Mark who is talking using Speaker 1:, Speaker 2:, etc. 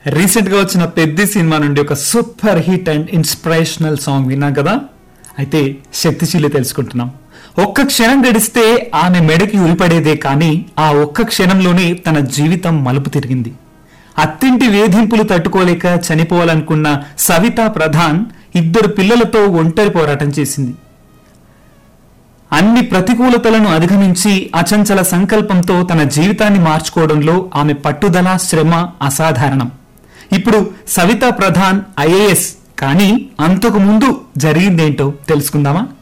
Speaker 1: recent గా వచ్చిన పెద్ద సినిమా నుండి ఒక super hit and inspirational song విన్నాం కదా అయితే శక్తిశీలి తెలుసుకుంటున్నాం ఒక్క క్షణం గడిస్తే ఆమె మెడకి ఉరిపడేదే కానీ ఆ ఒక్క క్షణంలోనే తన జీవితం మలుపు తిరిగింది అత్తింటి వేధింపులు తట్టుకోలేక చనిపోవాలనుకున్న సవితా ప్రధాన్ ఇద్దరు పిల్లలతో ఒంటరి పోరాటం చేసింది అన్ని ప్రతికూలతలను అధిగమించి అచంచల సంకల్పంతో తన జీవితాన్ని మార్చుకోవడంలో ఆమె పట్టుదల శ్రమ అసాధారణం ఇప్పుడు సవితా ప్రధాన్ ఐఏఎస్ కానీ అంతకు ముందు జరిగిందేంటో తెలుసుకుందామా